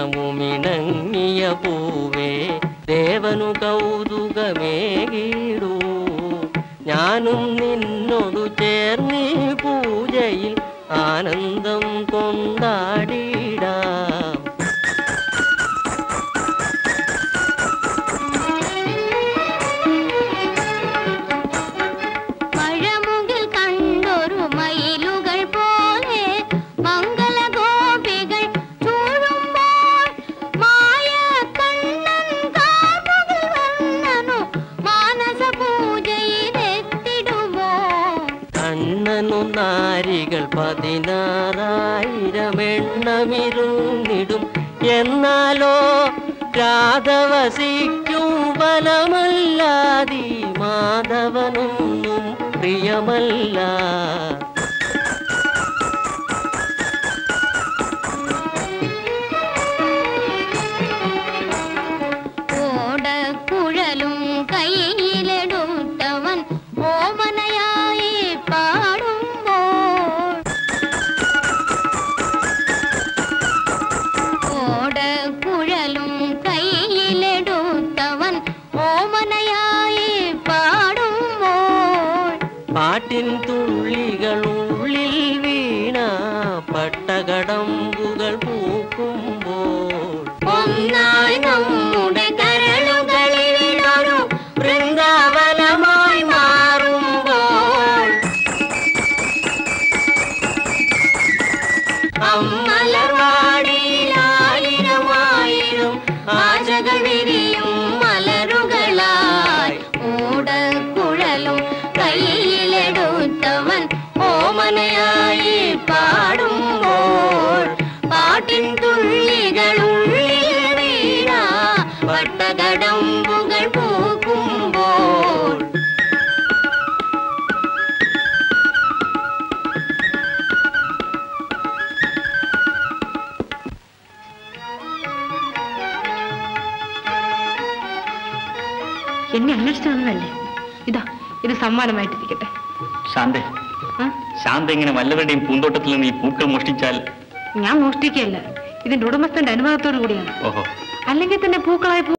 മണമുമിണങ്ങിയ പൂവേ ദേവനു കൗതുകമേകിടൂ ഞാനും നിന്നോടു ചേർന്നീ പൂജയിൽ ആനന്ദം കൊണ്ടാടിടാം മഴമുകിൽ കണ്ടൊരു മയിലുകൾ പോലെ മംഗളഗോപികൾ ചൂഴുമ്പോൾ മായ കണ്ണൻ കാമുകിൽ വന്നനു മാനസ പൂജയിലെത്തിടുമോ കണ്ണനു നാരികൾ പതിനാറായിരം എണ്ണമിരുന്നിടും എന്നാലോ രാധവസിക്കും ബലമല്ലാതി മാധവനൊന്നും പ്രിയമല്ല ഓടക്കുഴലും കയ്യിലെടുത്തവൻ ഓമനയായി പാടുമ്പോൾ ഓടക്കുഴലും കയ്യിലെടുത്തവൻ ഓമനയായി പാടുമ്പോൾ പാട്ടിൻ തുള്ളികൾ ഉള്ളിൽ വീണ പട്ടകടമ്പുകൾ പൂക്കുമ്പോൾ ഒന്നായി നമ്മുടെ കരളുകളിലൊരു വൃന്ദാവനമായി മാറുമ്പോൾ അമ്മലർവാടിയിലായിരമായിരം ആശകൾ വിരിയും മലരുകളായി ഓടക്കുഴലും കയ്യിലെടുത്തവൻ ഓമനയായി പാടുമ്പോൾ പാട്ടിൻ തുള്ളികൾ ഉള്ളിൽ വീഴ പട്ടകടമ്പുകൾ പൂക്കുമ്പോൾ എന്നെ അന്വേഷിച്ചു വന്നതല്ലേ ഇതാ ഇത് സമ്മാനമായിട്ടിരിക്കട്ടെ ശാന്തെ ആ? ശാന്ത ഇങ്ങനെ വല്ലവരുടെയും പൂന്തോട്ടത്തിൽ നിന്ന് ഈ പൂക്കൾ മോഷ്ടിച്ചാൽ ഞാൻ മോഷ്ടിക്കുകയല്ല ഇതിന്റെ ഉടമസ്ഥന്റെ അനുവാദത്തോടു കൂടിയാണ് ഓഹോ അല്ലെങ്കിൽ തന്നെ പൂക്കളായി